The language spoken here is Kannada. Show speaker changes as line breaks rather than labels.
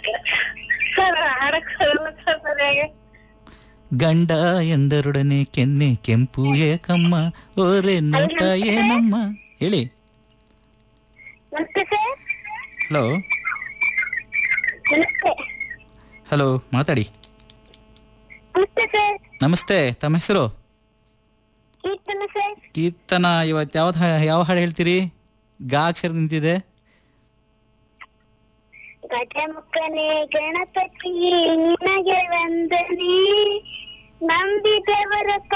ಸರ್ ಹಾಡಕ್ ಬರಲ್ಲ ಸರ್ ಸರಿಯಾಗಿ
ಗಂಡ ಎಂದರೊಡನೆ ಕೆನ್ನೆ ಕೆಂಪು ಏಕಮ್ಮ ಓರೆ ನೋಟ ಏನಮ್ಮ ಹೇಳಿ
ನಮಸ್ತೆ ಸರ್
ಹಲೋ
ನಮಸ್ತೆ
ಹಲೋ ಮಾತಾಡಿ
ನಮಸ್ತೆ ಸರ್
ನಮಸ್ತೆ ತಮ್ಮ ಹೆಸರು
ಕೀರ್ತನ ಸರ್
ಕೀರ್ತನ ಇವತ್ತು ಯಾವ್ದು ಯಾವ ಹಾಡು ಹೇಳ್ತೀರಿ ಗಾ ಅಕ್ಷರ ನಿಂತಿದೆ
ಗಜಮುಖನೇ ಗಣಪತಿ ನಿನಗೆ ವಂದನೆ ನಂಬಿದವರ